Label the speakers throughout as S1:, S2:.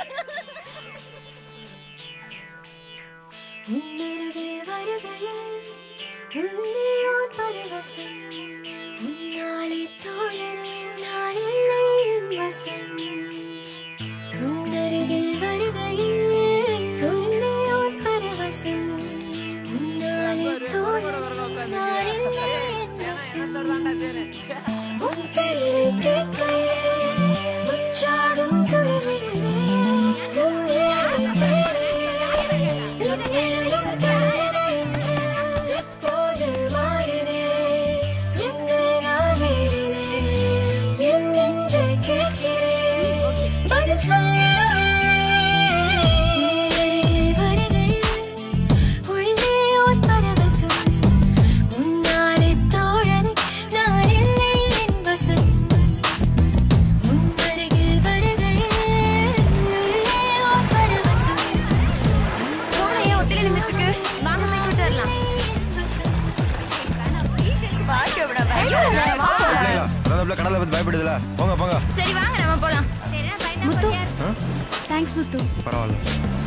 S1: உன்னருகில் வருகையில் உள்ளேயோர் பரவசம் உன்னாலே தோழனே நான் இல்லை என் வசம் உன்னருகில் வருகையில் உள்ளேயோர் பரவசம் உன்னாலே தோழனே நான் இல்லை என் வசம் உன் பெயரை கேட்கையே உற்சாகம் துளிர்விடுதே உன்னை தேடி என் நிழலும் தொடருதே எப்போது மாறினேன் எங்கே நான் மீறினேன் என் நெஞ்சை கேட்கிறேன் பதில் சொல்லிடவே வருகையில் உள்ளே ஓர் பரவசம் உன்னாலே தோழனே நான் இல்லை என் வசம் உன் அருகில் வருகையில் உள்ளே ஓர் பரவசம்
S2: சோழைய ஒத்தில நிமிஷத்துக்கு வாங்க போய் கூட்டு வரலாம்
S3: கடலை கடலை பத்தி பயப்படுதுல போங்க போங்க
S2: சரி வாங்க நம்ம போலாம் முத்து
S3: ஆ?
S2: தேங்க்ஸ் முத்து
S3: பரவாயில்ல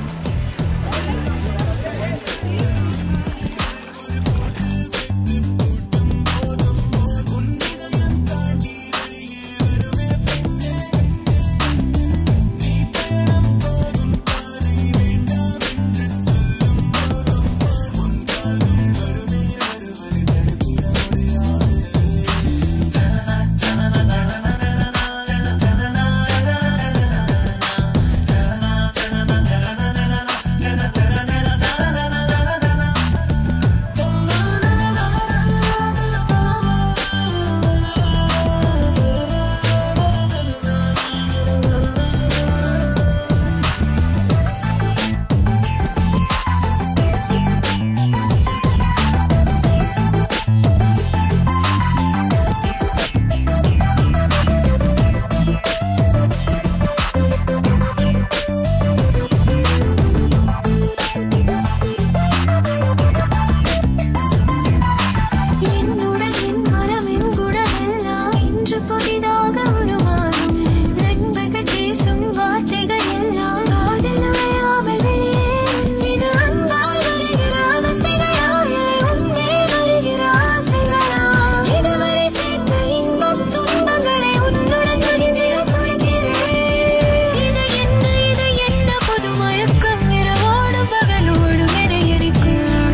S1: என்னுடன் என் மனம் என் குணமெல்லாம் இன்று புதிதாக உருமாறும் நண்பர்கள் பேசும் வார்த்தைகள் எல்லாம் காதில் நுழையாமல் வெளியேறும் இது அன்பால் வருகிற அவஸ்தைகளா இல்லை உன்னே வருகிற ஆசைகளா இதுவரை சேர்த்த இன்பம் துன்பங்களை உன்னுடன் மகிழ்ந்திட துடிக்கிறேன் இது என்ன இது என்ன புது மயக்கம் இரவோடு பகலோடு என இருக்கும்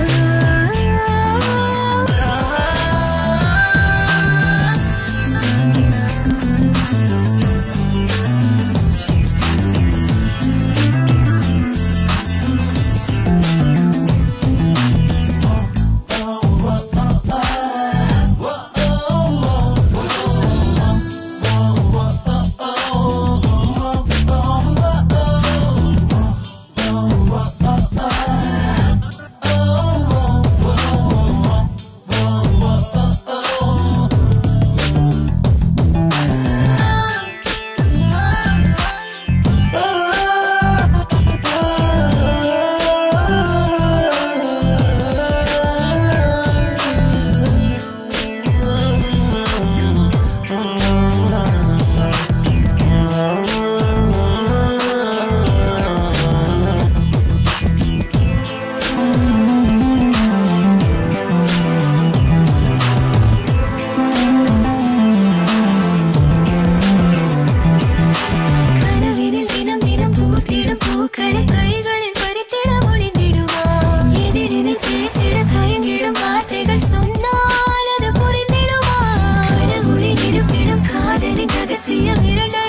S1: கனவினில் தினம் தினம் பூத்திடும் பூக்களை கைகளில் பறித்திட முடிந்திடுமா எதிரினை பேசிட தயங்கிடும் வார்த்தைகள் சொன்னால் அது புரிந்திடுமா கடவுளின் இருப்பிடம் காதலின் ரகசியம் இரண்டு